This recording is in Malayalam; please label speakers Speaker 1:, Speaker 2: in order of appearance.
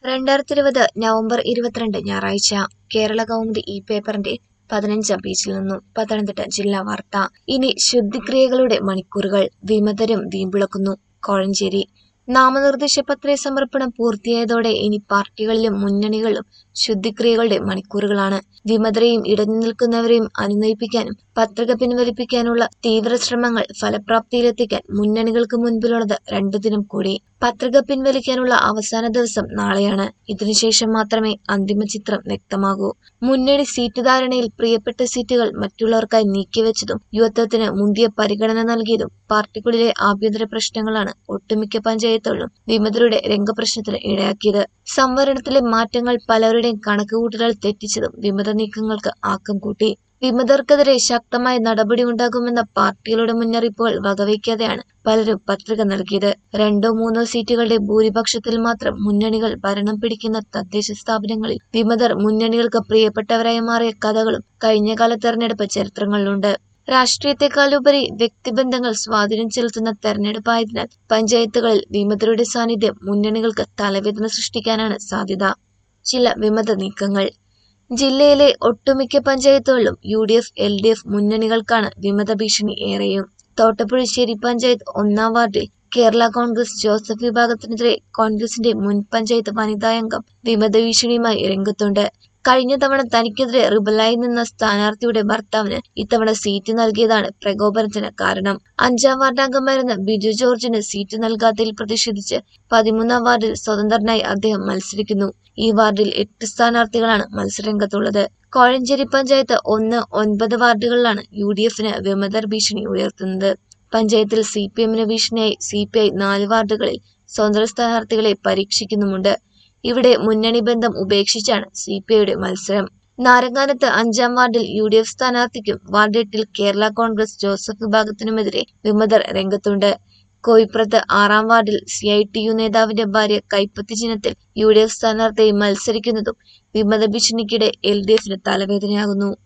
Speaker 1: രണ്ടായിരത്തി ഇരുപത് നവംബർ ഇരുപത്തിരണ്ട് ഞായറാഴ്ച കേരള കൗമുദി ഈ പേപ്പറിന്റെ പതിനഞ്ചാം പേജിൽ നിന്നും പത്തനംതിട്ട ജില്ലാ വാർത്ത ഇനി ശുദ്ധിക്രിയകളുടെ മണിക്കൂറുകൾ വിമതരും വീമ്പിളക്കുന്നു കോഴഞ്ചേരി നാമനിർദ്ദേശ പത്രിക സമർപ്പണം പൂർത്തിയായതോടെ ഇനി പാർട്ടികളിലും മുന്നണികളിലും ശുദ്ധിക്രിയകളുടെ മണിക്കൂറുകളാണ് വിമതരെയും ഇടഞ്ഞു നിൽക്കുന്നവരെയും അനുനയിപ്പിക്കാനും പത്രിക പിൻവലിപ്പിക്കാനുള്ള തീവ്ര ശ്രമങ്ങൾ ഫലപ്രാപ്തിയിലെത്തിക്കാൻ മുന്നണികൾക്ക് മുൻപിലുള്ളത് രണ്ടു ദിനം കൂടി പത്രിക പിൻവലിക്കാനുള്ള അവസാന ദിവസം നാളെയാണ് ഇതിനുശേഷം മാത്രമേ അന്തിമ ചിത്രം വ്യക്തമാകൂ മുന്നണി സീറ്റ് ധാരണയിൽ പ്രിയപ്പെട്ട സീറ്റുകൾ മറ്റുള്ളവർക്കായി നീക്കിവെച്ചതും യുവത്വത്തിന് മുന്തിയ പരിഗണന നൽകിയതും പാർട്ടിക്കുള്ളിലെ ആഭ്യന്തര പ്രശ്നങ്ങളാണ് ഒട്ടുമിക്ക പഞ്ചായത്തുകളിലും വിമതരുടെ രംഗപ്രശ്നത്തിന് ഇടയാക്കിയത് സംവരണത്തിലെ മാറ്റങ്ങൾ പലരുടെയും കണക്കുകൂട്ടലുകൾ തെറ്റിച്ചതും വിമത നീക്കങ്ങൾക്ക് ആക്കം കൂട്ടി വിമതർക്കെതിരെ ശക്തമായ നടപടി ഉണ്ടാകുമെന്ന പാർട്ടികളുടെ മുന്നറിയിപ്പുകൾ വകവയ്ക്കാതെയാണ് പലരും പത്രിക നൽകിയത് രണ്ടോ മൂന്നോ സീറ്റുകളുടെ ഭൂരിപക്ഷത്തിൽ മാത്രം മുന്നണികൾ ഭരണം പിടിക്കുന്ന തദ്ദേശ സ്ഥാപനങ്ങളിൽ വിമതർ മുന്നണികൾക്ക് പ്രിയപ്പെട്ടവരായി മാറിയ കഥകളും കഴിഞ്ഞകാല തെരഞ്ഞെടുപ്പ് ചരിത്രങ്ങളിലുണ്ട് രാഷ്ട്രീയത്തെക്കാളുപരി വ്യക്തിബന്ധങ്ങൾ സ്വാധീനം ചെലുത്തുന്ന തെരഞ്ഞെടുപ്പായതിനാൽ പഞ്ചായത്തുകളിൽ വിമതരുടെ സാന്നിധ്യം മുന്നണികൾക്ക് തലവേദന സൃഷ്ടിക്കാനാണ് സാധ്യത ചില വിമത നീക്കങ്ങൾ ജില്ലയിലെ ഒട്ടുമിക്ക പഞ്ചായത്തുകളിലും U D F L D F മുന്നണികൾക്കാണ് വിമത ഭീഷണി ഏറെയും തോട്ടപ്പുഴശ്ശേരി പഞ്ചായത്ത് ഒന്നാം വാർഡിൽ കേരള കോൺഗ്രസ് ജോസഫ് വിഭാഗത്തിനെതിരെ കോൺഗ്രസിന്റെ മുൻ പഞ്ചായത്ത് വനിതാ അംഗം വിമത ഭീഷണിയുമായി രംഗത്തുണ്ട് കഴിഞ്ഞ തവണ തനിക്കെതിരെ റിബലായി നിന്ന സ്ഥാനാർത്ഥിയുടെ ഭർത്താവിന് ഇത്തവണ സീറ്റ് നൽകിയതാണ് പ്രകോപനത്തിന് കാരണം അഞ്ചാം വാർഡ് അംഗമായിരുന്ന ബിജു ജോർജിന് സീറ്റ് നൽകാത്തതിൽ പ്രതിഷേധിച്ച് പതിമൂന്നാം വാർഡിൽ സ്വതന്ത്രനായി അദ്ദേഹം മത്സരിക്കുന്നു ഈ വാർഡിൽ എട്ട് സ്ഥാനാർത്ഥികളാണ് മത്സരരംഗത്തുള്ളത് കോഴഞ്ചേരി പഞ്ചായത്ത് ഒന്ന് ഒൻപത് വാർഡുകളിലാണ് യു ഡി എഫിന് വിമതർ ഭീഷണി ഉയർത്തുന്നത് പഞ്ചായത്തിൽ സി പി എമ്മിന് ഭീഷണിയായി സി പി ഐ നാല് വാർഡുകളിൽ സ്വതന്ത്ര സ്ഥാനാർത്ഥികളെ പരീക്ഷിക്കുന്നുമുണ്ട് ഇവിടെ മുന്നണി ബന്ധം ഉപേക്ഷിച്ചാണ് സി പി ഐയുടെ മത്സരം നാരങ്ങാനത്ത് അഞ്ചാം വാർഡിൽ യു ഡി എഫ് സ്ഥാനാർത്ഥിക്കും വാർഡ് എട്ടിൽ കേരള കോൺഗ്രസ് ജോസഫ് വിഭാഗത്തിനുമെതിരെ വിമതർ രംഗത്തുണ്ട് കോയിപ്പുറത്ത് ആറാം വാർഡിൽ സി ഐ ടി യു നേതാവിന്റെ ഭാര്യ കൈപ്പത്തി ചിഹ്നത്തിൽ യു ഡി എഫ് സ്ഥാനാർത്ഥിയായി മത്സരിക്കുന്നതും വിമത ഭീഷണിക്കിടെ എൽ ഡി എഫിന് തലവേദനയാകുന്നു